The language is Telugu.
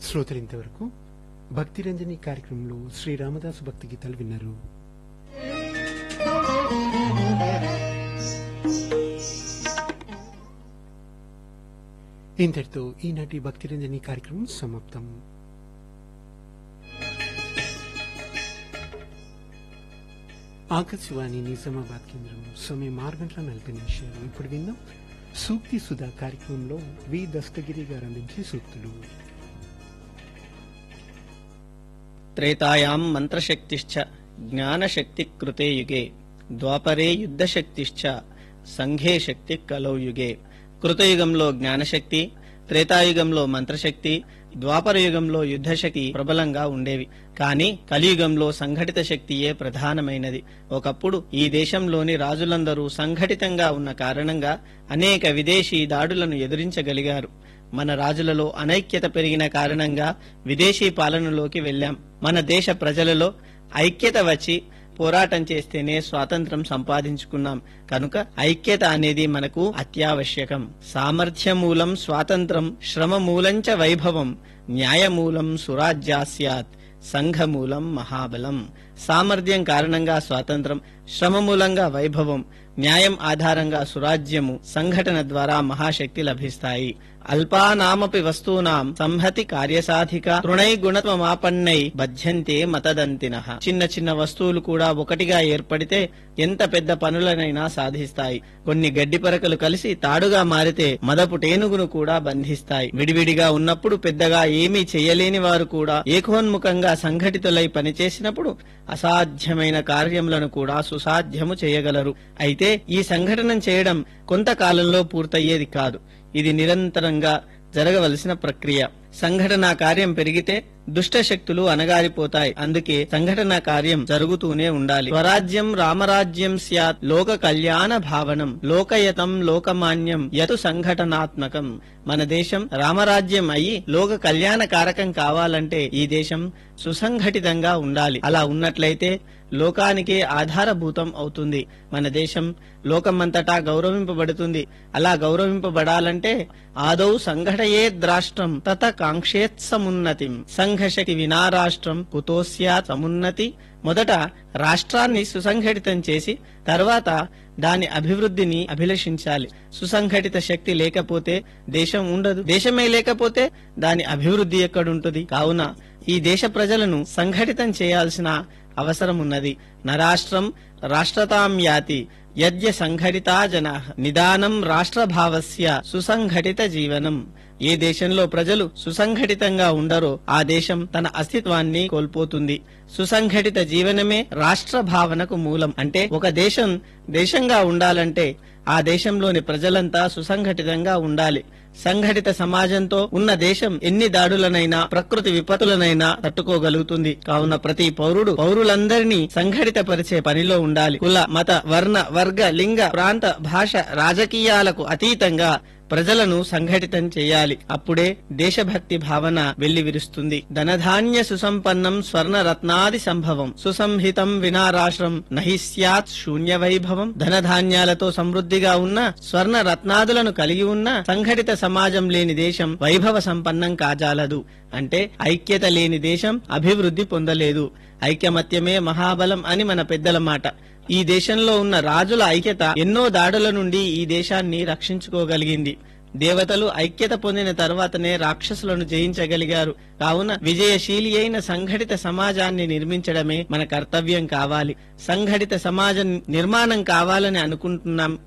శ్రోతలు ఇంతవరకు భక్తి రంజని కార్యక్రమంలో శ్రీ రామదాసు భక్తి గీతాలు విన్నారు ఇంతటితో ఈనాటి భక్తి రంజని కార్యక్రమం సమాప్తం ఆకాశవాణి నిజామాబాద్ కేంద్రం సమయం ఆరు గంటల నలభై నిమిషాలు ఇప్పుడు విందాం సూక్తి సుధా కార్యక్రమంలో వి దస్తగిరి గారు అందించే సూక్తులు త్రేతాయాం మంత్రశక్తిశ్చ జ్ఞానశక్తి కృతే యుగే ద్వాపరే యుద్ధశక్తిశ్చ సంఘే శక్తి కలౌ యుగే కృతయుగంలో జ్ఞానశక్తి త్రేతాయుగంలో మంత్రశక్తి ద్వాపర యుగంలో యుద్ధశక్తి ప్రబలంగా ఉండేవి కానీ కలియుగంలో సంఘటిత శక్తియే ప్రధానమైనది ఒకప్పుడు ఈ దేశంలోని రాజులందరూ సంఘటితంగా ఉన్న కారణంగా అనేక విదేశీ దాడులను ఎదురించగలిగారు మన రాజులలో అనైక్యత పెరిగిన కారణంగా విదేశీ పాలనలోకి వెళ్ళాం మన దేశ ప్రజలలో ఐక్యత వచ్చి పోరాటం చేస్తేనే స్వాతంత్రం సంపాదించుకున్నాం కనుక ఐక్యత అనేది మనకు అత్యావశ్యకం సామర్థ్యమూలం స్వాతంత్రం శ్రమమూలంచ వైభవం న్యాయమూలం సురాజ్యాస్యాత్ సంఘమూలం మహాబలం సామర్థ్యం కారణంగా స్వాతంత్రం శ్రమ మూలంగా వైభవం న్యాయం ఆధారంగా సురాజ్యము సంఘటన ద్వారా మహాశక్తి లభిస్తాయి అల్పానామపి వస్తూనాం సంహతి కార్యసాధిక తృణై గుణత్వమాపన్నై బధ్యంతే మతదంతిన చిన్న చిన్న వస్తువులు కూడా ఒకటిగా ఏర్పడితే ఎంత పెద్ద పనులనైనా సాధిస్తాయి కొన్ని గడ్డి పరకలు కలిసి తాడుగా మారితే మదపు టేనుగును కూడా బంధిస్తాయి విడివిడిగా ఉన్నప్పుడు పెద్దగా ఏమీ చేయలేని వారు కూడా ఏకోన్ముఖంగా సంఘటితులై పనిచేసినప్పుడు అసాధ్యమైన కార్యములను కూడా సుసాధ్యము చేయగలరు అయితే ఈ సంఘటన చేయడం కొంతకాలంలో పూర్తయ్యేది కాదు ఇది నిరంతరంగా జరగవలసిన ప్రక్రియ సంఘటన కార్యం పెరిగితే దుష్ట శక్తులు అనగారిపోతాయి అందుకే సంఘటన కార్యం జరుగుతూనే ఉండాలి స్వరాజ్యం రామరాజ్యం స్యాత్ లోక కళ్యాణ భావనం లోకయతం లోకమాన్యం యతు సంఘటనాత్మకం మన దేశం రామరాజ్యం అయి లోక కళ్యాణ కారకం కావాలంటే ఈ దేశం సుసంఘటితంగా ఉండాలి అలా ఉన్నట్లయితే లోకానికే ఆధారభూతం అవుతుంది మన దేశం లోకమంతటా గౌరవింపబడుతుంది అలా గౌరవింపబడాలంటే ఆదౌ సంఘటయేద్రాష్ట్రం తత కాంక్షేత్సమున్నతిం సంఘశక్తి వినారాష్ట్రం కుతోస్యా సమున్నతి మొదట రాష్ట్రాన్ని సుసంఘటితం చేసి తర్వాత దాని అభివృద్ధిని అభిలషించాలి సుసంఘటిత శక్తి లేకపోతే దేశం ఉండదు దేశమే లేకపోతే దాని అభివృద్ధి ఎక్కడుంటుంది కావున ఈ దేశ ప్రజలను సంఘటితం చేయాల్సిన అవసరం ఉన్నది నరాష్ట్రం రాష్ట్రతాం యాతి యద్య సంఘటితా జనా నిదానం రాష్ట్రభావస్య సుసంఘటిత జీవనం ఏ దేశంలో ప్రజలు సుసంఘటితంగా ఉండరో ఆ దేశం తన అస్తిత్వాన్ని కోల్పోతుంది సుసంఘటిత జీవనమే రాష్ట్ర భావనకు మూలం అంటే ఒక దేశం దేశంగా ఉండాలంటే ఆ దేశంలోని ప్రజలంతా సుసంఘటితంగా ఉండాలి సంఘటిత సమాజంతో ఉన్న దేశం ఎన్ని దాడులనైనా ప్రకృతి విపత్తులనైనా తట్టుకోగలుగుతుంది కావున ప్రతి పౌరుడు పౌరులందరినీ సంఘటిత పరిచే పనిలో ఉండాలి కుల మత వర్ణ వర్గ లింగ ప్రాంత భాష రాజకీయాలకు అతీతంగా ప్రజలను సంఘటితం చేయాలి అప్పుడే దేశభక్తి భావన వెల్లివిరుస్తుంది ధనధాన్య సుసంపన్నం స్వర్ణ రత్నాది సంభవం సుసంహితం వినారాశ్రం నహి స్యాత్ శూన్య వైభవం ధనధాన్యాలతో సమృద్ధిగా ఉన్న స్వర్ణ రత్నాదులను కలిగి ఉన్న సంఘటిత సమాజం లేని దేశం వైభవ సంపన్నం కాజాలదు అంటే ఐక్యత లేని దేశం అభివృద్ధి పొందలేదు ఐకమత్యమే మహాబలం అని మన పెద్దల మాట ఈ దేశంలో ఉన్న రాజుల ఐక్యత ఎన్నో దాడుల నుండి ఈ దేశాన్ని రక్షించుకోగలిగింది దేవతలు ఐక్యత పొందిన తర్వాతనే రాక్షసులను జయించగలిగారు కావున విజయశీలి అయిన సంఘటిత సమాజాన్ని నిర్మించడమే మన కర్తవ్యం కావాలి సంఘటిత సమాజం నిర్మాణం కావాలని అనుకుంటున్నాం